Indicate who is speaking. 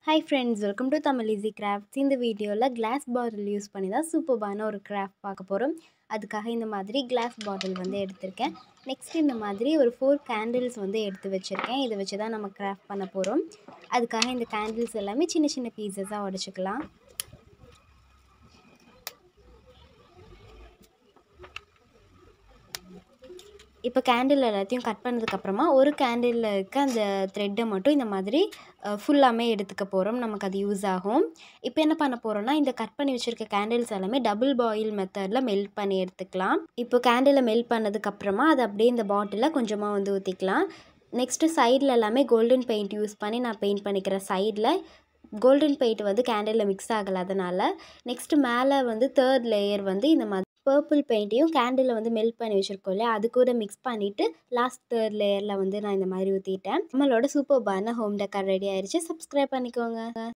Speaker 1: hi friends welcome to Tamil easy crafts இந்த வீடியோவில் glass bottle use பண்ணி தான் சூப்பர்பான ஒரு கிராஃப்ட் பார்க்க போகிறோம் அதுக்காக இந்த மாதிரி கிளாஸ் பாட்டில் வந்து எடுத்திருக்கேன் நெக்ஸ்ட் இந்த மாதிரி ஒரு ஃபோர் கேண்டில்ஸ் வந்து எடுத்து வச்சுருக்கேன் இதை வச்சு தான் நம்ம கிராஃப்ட் பண்ண போகிறோம் அதுக்காக இந்த கேண்டில்ஸ் எல்லாமே சின்ன சின்ன பீசஸாக உடச்சிக்கலாம் இப்போ கேண்டில் எல்லாத்தையும் கட் பண்ணதுக்கப்புறமா ஒரு கேண்டிலில் இருக்க அந்த த்ரெட்டை மட்டும் இந்த மாதிரி ஃபுல்லாமே எடுத்துக்க போகிறோம் நமக்கு அது யூஸ் ஆகும் இப்போ என்ன பண்ண போகிறோம்னா இந்த கட் பண்ணி வச்சுருக்க கேண்டில்ஸ் எல்லாமே டபுள் பாயில் மெத்தடில் மெல்ட் பண்ணி எடுத்துக்கலாம் இப்போ கேண்டிலை மெல்ட் பண்ணதுக்கப்புறமா அதை அப்படியே இந்த பாட்டிலில் கொஞ்சமாக வந்து ஊற்றிக்கலாம் நெக்ஸ்ட்டு சைடில் எல்லாமே கோல்டன் பெயிண்ட் யூஸ் பண்ணி நான் பெயிண்ட் பண்ணிக்கிறேன் சைடில் கோல்டன் பெயிண்ட் வந்து கேண்டிலில் மிக்ஸ் ஆகலை அதனால் நெக்ஸ்ட்டு மேலே வந்து தேர்ட் லேயர் வந்து இந்த மாதிரி பர்பிள் பெயிண்ட்டையும் கேண்டிலில் வந்து மெல்ட் பண்ணி வச்சுருக்கோம் இல்லையா அது கூட மிக்ஸ் பண்ணிவிட்டு லாஸ்ட் தேர்ட் லேயரில் வந்து நான் இந்த மாதிரி ஊற்றிட்டேன் நம்மளோட சூப்பர்பான ஹோம் டெக்கார் ரெடி ஆயிடுச்சு சப்ஸ்கிரைப் பண்ணிக்கோங்க